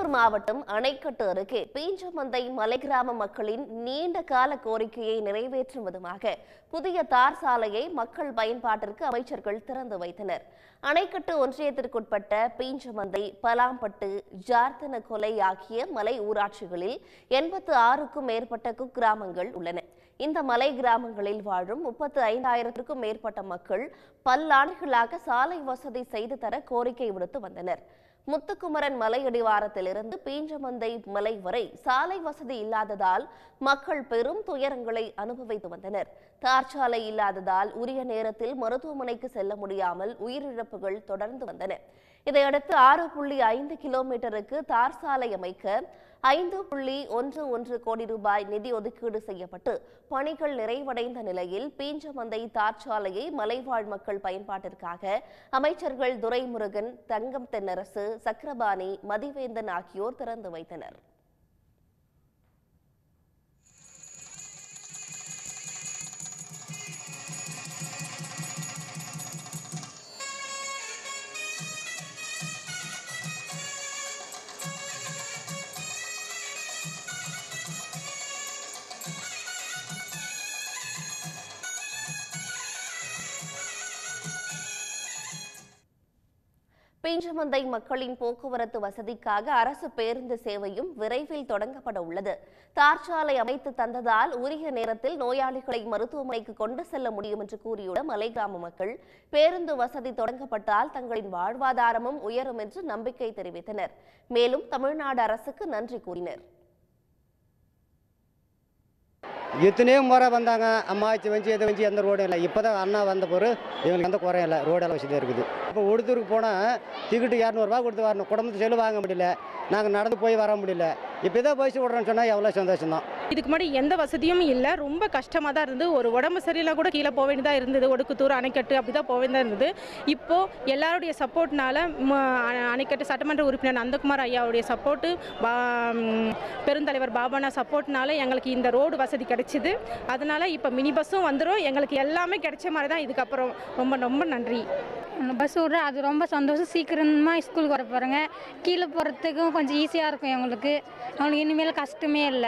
கடலூர் மாவட்டம் அணைக்கட்டு அருகே பீஞ்சமந்தை மலை கிராம மக்களின் நீண்ட கால கோரிக்கையை நிறைவேற்றும் விதமாக புதிய தார் சாலையை மக்கள் பயன்பாட்டிற்கு அமைச்சர்கள் திறந்து வைத்தனர் அணைக்கட்டு ஒன்றியத்திற்குட்பட்ட பீஞ்சமந்தை பலாம்பட்டு ஜார்த்தன கொலை ஆகிய மலை ஊராட்சிகளில் எண்பத்து ஆறுக்கும் மேற்பட்ட குக்கிராமங்கள் உள்ளன இந்த மலை கிராமங்களில் வாழும் முப்பத்து ஐந்தாயிரத்திற்கும் மேற்பட்ட மக்கள் பல்லாண்டுகளாக சாலை வசதி செய்து தர கோரிக்கை விடுத்து வந்தனர் முத்துக்குமரன் மலையடிவாரத்திலிருந்து பீஞ்சமந்தை மலை வரை சாலை வசதி இல்லாததால் மக்கள் பெரும் துயரங்களை அனுபவித்து வந்தனர் தார்ச்சாலை இல்லாததால் உரிய நேரத்தில் மருத்துவமனைக்கு செல்ல முடியாமல் உயிரிழப்புகள் தொடர்ந்து வந்தன இதையடுத்து ஆறு புள்ளி ஐந்து கிலோமீட்டருக்கு தார் சாலை அமைக்க ஐந்து புள்ளி ஒன்று ஒன்று கோடி ரூபாய் நிதி ஒதுக்கீடு செய்யப்பட்டு பணிகள் நிறைவடைந்த நிலையில் பீஞ்சமந்தை தார்ச்சாலையை மலைவாழ் மக்கள் பயன்பாட்டிற்காக அமைச்சர்கள் துரைமுருகன் தங்கம் தென்னரசு சக்கரபாணி மதிவேந்தன் ஆகியோர் திறந்து வைத்தனர் பீஞ்சமந்தை மக்களின் போக்குவரத்து வசதிக்காக அரசு பேருந்து சேவையும் விரைவில் தொடங்கப்பட உள்ளது தார்ச்சாலை அமைத்து தந்ததால் உரிய நேரத்தில் நோயாளிகளை மருத்துவமனைக்கு கொண்டு செல்ல முடியும் என்று கூறியுள்ள மலை கிராம மக்கள் பேருந்து வசதி தொடங்கப்பட்டால் தங்களின் வாழ்வாதாரமும் உயரும் என்று நம்பிக்கை தெரிவித்தனர் மேலும் தமிழ்நாடு அரசுக்கு நன்றி கூறினர் எத்தனையோ முறை வந்தாங்க அம்மாச்சி வஞ்சி எதை வஞ்சி எந்த ரோடும் இல்லை இப்போ தான் அண்ணா வந்த பிறகு எங்களுக்கு எந்த குறையும் இல்லை ரோடெல்லாம் வசதியாக இருக்குது இப்போ ஒடுத்தூருக்கு போனால் டிக்கெட்டு இரநூறுவா கொடுத்து வரணும் குடும்பத்தை செலவு வாங்க முடியல நாங்கள் நடந்து போய் வர முடியல இப்போ இதை போய் விட்றோன்னு சொன்னால் எவ்வளோ சந்தோஷம் தான் இதுக்கு முன்னாடி எந்த வசதியும் இல்லை ரொம்ப கஷ்டமாக தான் இருந்தது ஒரு உடம்பு சரியில்லை கூட கீழே போக வேண்டியதாக இருந்தது ஒடுக்குத்தூர் அணைக்கட்டு அப்படி தான் போக வேண்டியதாக இருந்தது இப்போது எல்லாருடைய சப்போர்ட்னால ம, அணை- அணைக்கட்டு சட்டமன்ற உறுப்பினர் நந்தகுமார் ஐயாவுடைய சப்போர்ட்டு பா ம், பெருந்தலைவர் பாபானா சப்போர்ட்னால எங்களுக்கு இந்த ரோடு வசதி கிடைச்சிது அதனால இப்போ மினி பஸ்ஸும் வந்துடும் எங்களுக்கு எல்லாமே கிடைச்ச மாதிரி தான் இதுக்கப்புறம் ரொம்ப ரொம்ப நன்றி அந்த பஸ் விட்ற அது ரொம்ப சந்தோஷம் சீக்கிரமாக ஸ்கூலுக்கு வர போகிறேங்க கீழே போகிறதுக்கும் கொஞ்சம் ஈஸியாக இருக்கும் எங்களுக்கு அவங்களுக்கு இனிமேல் கஷ்டமே இல்லை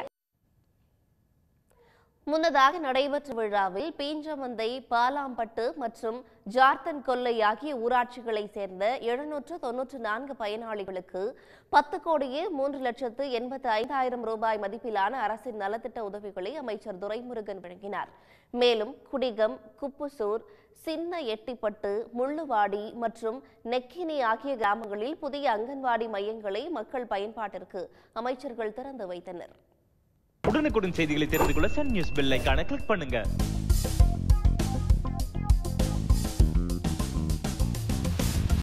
முன்னதாக நடைபெற்ற விழாவில் பீஞ்சமந்தை பாலாம்பட்டு மற்றும் ஜார்த்தன் கொல்லை ஆகிய ஊராட்சிகளைச் சேர்ந்த எழுநூற்று தொன்னூற்று நான்கு பயனாளிகளுக்கு பத்து கோடியே மூன்று லட்சத்து எண்பத்து ஐந்தாயிரம் ரூபாய் மதிப்பிலான அரசின் நலத்திட்ட உதவிகளை அமைச்சர் துரைமுருகன் வழங்கினார் மேலும் குடிகம் குப்புசூர் சின்ன எட்டிப்பட்டு முள்ளுவாடி மற்றும் நெக்கினி ஆகிய கிராமங்களில் புதிய அங்கன்வாடி மையங்களை மக்கள் பயன்பாட்டிற்கு அமைச்சர்கள் திறந்து வைத்தனர் உடனுக்குடன் செய்திகளை தெரிந்து கொள்ள சன் நியூஸ் பெல் ஐகானை கிளிக் பண்ணுங்க